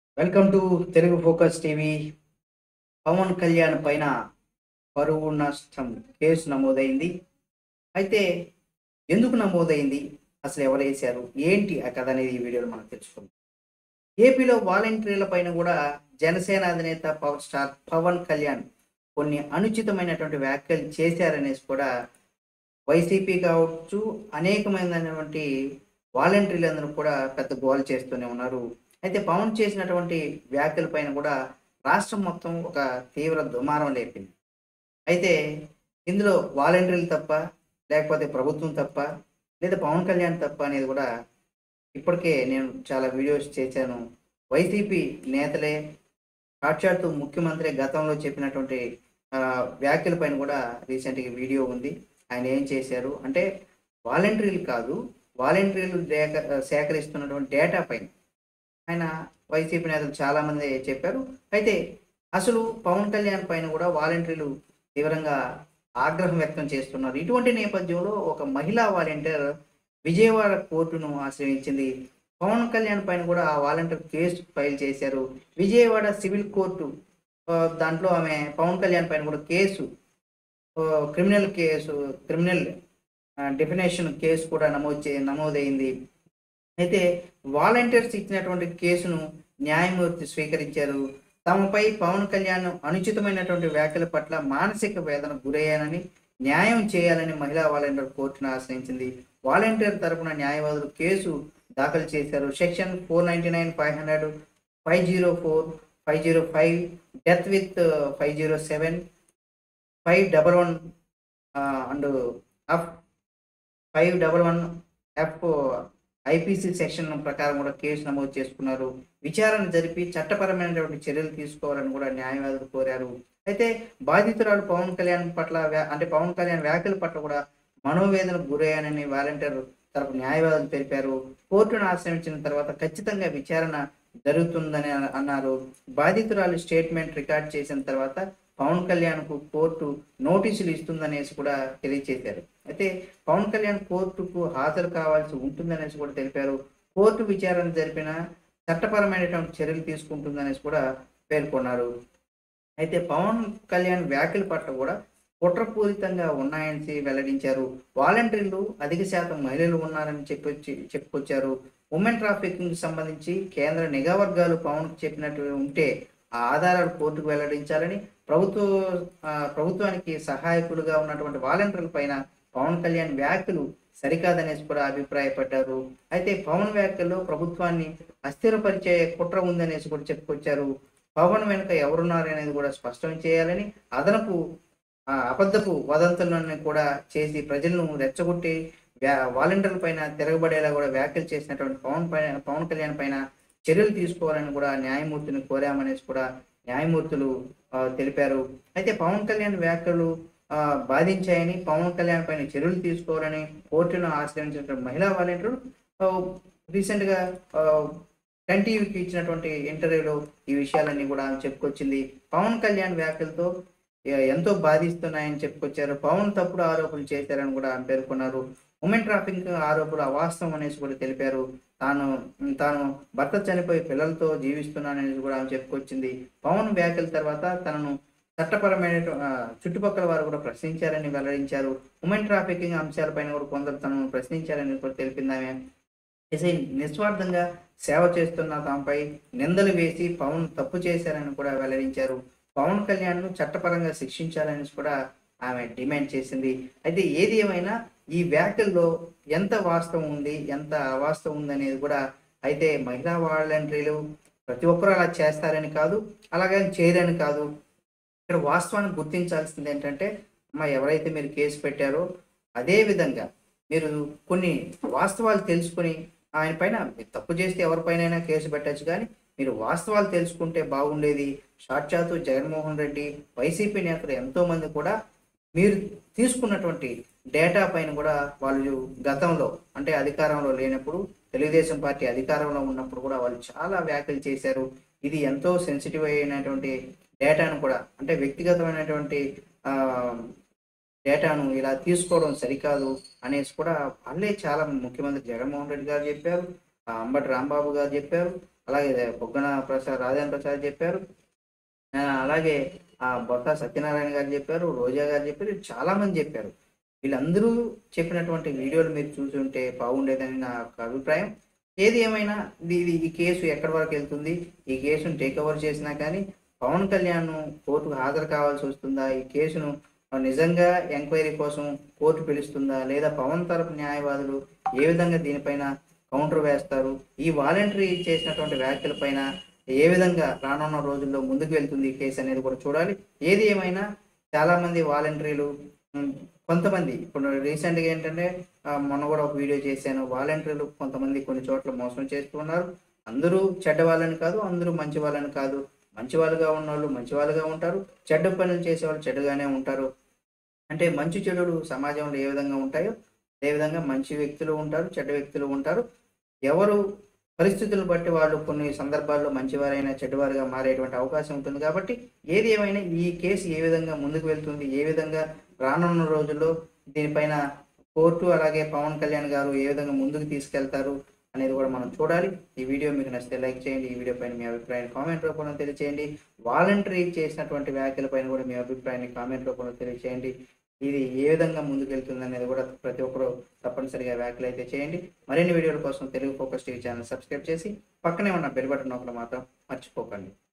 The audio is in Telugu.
welcome to Telugu focus TV Pawan Kalyan పైన పరువు నష్టం కేసు నమోదైంది అయితే ఎందుకు నమోదైంది అసలు ఎవరు వేశారు ఏంటి ఆ కథ అనేది ఈ వీడియోలో మనం తెలుసుకుందాం ఏపీలో వాలంటీర్ల పైన కూడా జనసేన అధినేత పవర్ స్టార్ పవన్ కళ్యాణ్ కొన్ని అనుచితమైనటువంటి వ్యాఖ్యలు చేశారనేసి కూడా వైసీపీ కావచ్చు అనేకమైనటువంటి వాలంటీర్లందరూ కూడా పెద్ద గోల్ చేస్తూనే ఉన్నారు అయితే పవన్ చేసినటువంటి వ్యాఖ్యల పైన కూడా రాష్ట్రం మొత్తం ఒక తీవ్ర దుమారం లేపింది అయితే ఇందులో వాలంటీర్లు తప్ప లేకపోతే ప్రభుత్వం తప్ప లేదా పవన్ కళ్యాణ్ తప్ప అనేది కూడా ఇప్పటికే నేను చాలా వీడియోస్ చేశాను వైసీపీ నేతలే సాక్షాత్తు ముఖ్యమంత్రి గతంలో చెప్పినటువంటి ఆ, వ్యాఖ్యల పైన కూడా రీసెంట్గా వీడియో ఉంది ఆయన ఏం చేశారు అంటే వాలంటీర్లు కాదు వాలంటీర్లు డేక- సేకరిస్తున్నటువంటి డేటా పైన ఆయన వైసీపీ నేతలు చాలా మంది చెప్పారు అయితే అసలు పవన్ కళ్యాణ్ పైన కూడా వాలంటీర్లు తీవ్రంగా ఆగ్రహం వ్యక్తం చేస్తున్నారు ఇటువంటి నేపథ్యంలో ఒక మహిళా వాలంటీర్ విజయవాడ కోర్టును ఆశ్రయించింది పవన్ కళ్యాణ్ పైన కూడా ఆ వాలంటీర్ కేసు ఫైల్ చేశారు విజయవాడ సివిల్ కోర్టు ఆ, దాంట్లో ఆమె పవన్ కళ్యాణ్ పైన కూడా కేసు ఆ, criminal case criminal definition case కూడా నమోదు చే నమోదైంది అయితే వాలంటీర్స్ ఇచ్చినటువంటి కేసును న్యాయమూర్తి స్వీకరించారు తమపై పవన్ కళ్యాణ్ అనుచితమైనటువంటి వ్యాఖ్యల పట్ల మానసిక వేదన గురయ్యానని న్యాయం చేయాలని మహిళా వాలంటీర్ కోర్టును ఆశ్రయించింది వాలంటీర్ తరపున న్యాయవాదులు కేసు దాఖలు చేశారు section four ninety nine five hundred five zero four five zero five death with five zero seven five double one and of five double one F IPC section ప్రకారం కూడా కేసు నమోదు చేసుకున్నారు విచారణ జరిపి చట్టపరమైనటువంటి చర్యలు తీసుకోవాలని కూడా న్యాయవాదులు కోరారు అయితే బాధితురాలు పవన్ కళ్యాణ్ పట్ల వ్యా- అంటే పవన్ కళ్యాణ్ వ్యాఖ్యల పట్ల కూడా మనోవేదనకు గురయ్యానని వాలంటీర్ తరపు న్యాయవాదులు తెలిపారు కోర్టును ఆశ్రయించిన తర్వాత ఖచ్చితంగా విచారణ జరుగుతుందని అన- అన్నారు బాధితురాలు స్టేట్మెంట్ రికార్డ్ చేసిన తర్వాత పవన్ కళ్యాణ్ కు కోర్టు నోటీసులు ఇస్తుందనేసి కూడా తెలియజేశారు అయితే పవన్ కళ్యాణ్ కోర్టుకు హాజరు కావాల్సి ఉంటుందనేసి కూడా తెలిపారు కోర్టు విచారణ జరిపిన చట్టపరమైనటువంటి చర్యలు తీసుకుంటుందనేసి కూడా పేర్కొన్నారు అయితే పవన్ కళ్యాణ్ వ్యాఖ్యల పట్ల కూడా కుట్రపూరితంగా ఉన్నాయని వెల్లడించారు వాలంటీర్లు అధిక శాతం మహిళలు ఉన్నారని చెప్పొచ్చి చెప్పుకొచ్చారు ఉమెన్ ట్రాఫికింగ్ సంబంధించి కేంద్ర నిఘా వర్గాలు పవన్ చెప్పినట్టు ఉంటే ఆ ఆధారాలు కోర్టుకు వెల్లడించాలని ప్రభుత్వ ఆ, ప్రభుత్వానికి సహాయకులుగా ఉన్నటువంటి వాలంటీర్ల పైన పవన్ కళ్యాణ్ వ్యాఖ్యలు సరికాదనేసి కూడా అభిప్రాయపడ్డారు అయితే పవన్ వ్యాఖ్యల్లో ప్రభుత్వాన్ని అస్థిరపరిచే కుట్ర ఉందనేసి కూడా చెప్పుకొచ్చారు పవన్ వెనుక ఎవరున్నారు అనేది కూడా స్పష్టం చేయాలని అదనపు ఆ, అబద్ధపు వదంతులను కూడా చేసి ప్రజలను రెచ్చగొట్టి వ్యా- వాలంటీర్ల పైన తిరగబడేలా కూడా వ్యాఖ్యలు చేసినటువంటి పవన్ పైన పవన్ కళ్యాణ్ పైన చర్యలు తీసుకోవాలని కూడా న్యాయమూర్తిని కోరామనేసి కూడా న్యాయమూర్తులు ఆ, తెలిపారు అయితే పవన్ కళ్యాణ్ వ్యాఖ్యలు ఆ, బాధించాయని పవన్ కళ్యాణ్ పైన చర్యలు తీసుకోవాలని కోర్టును ఆశ్రయించిన మహిళా వాలంటీర్లు ఆ, రీసెంట్ గా ఆ, టెన్ టీవీకి ఇచ్చినటువంటి ఇంటర్వ్యూలో ఈ విషయాలన్నీ కూడా ఆమె చెప్పుకొచ్చింది పవన్ కళ్యాణ్ వ్యాఖ్యలతో ఎ- ఎంతో బాధిస్తున్నాయని చెప్పుకొచ్చారు పవన్ తప్పుడు ఆరోపణలు చేశారని కూడా ఆమె పేర్కొన్నారు ఉమెన్ ట్రాఫిక్ ఆరోపణలు అవాస్తవం అనేసి కూడా తెలిపారు తాను తాను భర్త చనిపోయి పిల్లలతో జీవిస్తున్నాననేసి కూడా ఆమె చెప్పుకొచ్చింది పవన్ వ్యాఖ్యల తర్వాత తనను చట్టపరమైన ఆ, చుట్టుపక్కల వారు కూడా ప్రశ్నించారని వెల్లడించారు ఉమెన్ ట్రాఫికింగ్ అంశాలపైన కూడా కొందరు తనను ప్రశ్నించారని కూడా తెలిపింది ఆమె ఎస్ఐ నిస్వార్థంగా సేవ చేస్తున్న తమపై నిందలు వేసి పవన్ తప్పు చేశారని కూడా వెల్లడించారు పవన్ కళ్యాణ్ ను చట్టపరంగా శిక్షించాలని కూడా ఆమె డిమాండ్ చేసింది అయితే ఏది ఏమైనా ఈ వ్యాఖ్యల్లో ఎంత వాస్తవం ఉంది ఎంత అవాస్తవం ఉంది అనేది కూడా అయితే మహిళా వాలంటీర్లు ప్రతి ఒక్కరూ అలా చేస్తారని కాదు అలాగని చేయరని కాదు ఇక్కడ వాస్తవాన్ని గుర్తించాల్సింది ఏంటంటే అమ్మ ఎవరైతే మీరు కేసు పెట్టారో అదే విధంగా మీరు కొన్ని వాస్తవాలు తెలుసుకుని ఆయన పైన మీరు తప్పు చేస్తే ఎవరిపైనైనా కేసు పెట్టచ్చు కానీ మీరు వాస్తవాలు తెలుసుకుంటే బాగుండేది సాక్షాత్తు జగన్మోహన్ రెడ్డి వైసీపీ నేతలు ఎంతో మంది కూడా మీరు తీసుకున్నటువంటి డేటా పైన కూడా వాళ్ళు గతంలో అంటే అధికారంలో లేనప్పుడు తెలుగుదేశం పార్టీ అధికారంలో ఉన్నప్పుడు కూడా వాళ్ళు చాలా వ్యాఖ్యలు చేశారు ఇది ఎంతో సెన్సిటివ్ అయినటువంటి డేటాను కూడా అంటే వ్యక్తిగతమైనటువంటి ఆ డేటాను ఇలా తీసుకోవడం సరికాదు అనేసి కూడా వాళ్ళే చాలా ముఖ్యమంత్రి జగన్మోహన్ రెడ్డి గారు చెప్పారు ఆ అంబటి రాంబాబు గారు చెప్పారు అలాగే బొగ్గన ప్రసాద్ రాజేంద్ర ప్రసాద్ చెప్పారు ఆ, అలాగే ఆ బొత్త సత్యనారాయణ గారు చెప్పారు రోజా గారు చెప్పారు చాలా మంది చెప్పారు వీళ్ళందరూ చెప్పినటువంటి వీడియోలు మీరు చూసి ఉంటే బాగుండేదని నా యొక్క అభిప్రాయం ఏది ఏమైనా ఇది ఇది- ఈ కేసు ఎక్కడి వరకు వెళ్తుంది ఈ కేసును టేక్ ఓవర్ చేసినా కానీ పవన్ కళ్యాణ్ కోర్టుకు హాజరు కావాల్సి వస్తుందా ఈ కేసును నిజంగా ఎంక్వైరీ కోసం కోర్టు పిలుస్తుందా లేదా పవన్ తరపు న్యాయవాదులు ఏ విధంగా దీనిపైన కౌంటర్ వేస్తారు ఈ వాలంటరీ చేసినటువంటి వ్యాఖ్యలపైన ఏ విధంగా రానున్న రోజుల్లో ముందుకు వెళ్తుంది ఈ కేసు అనేది కూడా చూడాలి ఏది ఏమైనా చాలా మంది వాలంటీర్లు ఉమ్, కొంతమంది ఇప్పుడు రీసెంట్గా ఏంటంటే ఆ, మొన్న కూడా ఒక వీడియో చేశాను వాలంటీర్లు కొంతమంది కొన్ని చోట్ల మోసం చేస్తున్నారు అందరూ చెడ్డ వాళ్ళని కాదు అందరూ మంచి వాళ్ళని కాదు మంచి వాళ్ళుగా ఉన్న వాళ్ళు మంచి వాళ్ళుగా ఉంటారు చెడ్డ పనులు చేసే వాళ్ళు చెడ్డగానే ఉంటారు అంటే మంచి చెడులు సమాజంలో ఏ విధంగా ఉంటాయో అదే విధంగా మంచి వ్యక్తులు ఉంటారు చెడ్డ వ్యక్తులు ఉంటారు ఎవరు పరిస్థితులను బట్టి వాళ్ళు కొన్ని సందర్భాల్లో మంచివారైనా చెడ్డవారుగా మారేటువంటి అవకాశం ఉంటుంది కాబట్టి ఏది ఏమైనా ఈ కేసు ఏ విధంగా ముందుకు వెళ్తుంది ఏ విధంగా రానున్న రోజుల్లో దీనిపైన కోర్టు అలాగే పవన్ కళ్యాణ్ గారు ఏ విధంగా ముందుకు తీసుకెళ్తారు అనేది కూడా మనం చూడాలి ఈ వీడియో మీకు నచ్చితే లైక్ చేయండి ఈ వీడియో పైన మీ అభిప్రాయాన్ని కామెంట్ రూపంలో తెలియచేయండి వాలంటరీ చేసినటువంటి వ్యాఖ్యల పైన కూడా మీ అభిప్రాయాన్ని కామెంట్ రూపంలో తెలియచేయండి ఇది ఏ విధంగా ముందుకు వెళ్తుంది అనేది కూడా ప్రతి ఒక్కరు తప్పనిసరిగా వ్యాఖ్యలు అయితే చేయండి మరిన్ని వీడియోల కోసం Telugu focus TV channel subscribe చేసి పక్కనే ఉన్న బెల్ బటన్ నొక్కడం మాత్రం మర్చిపోకండి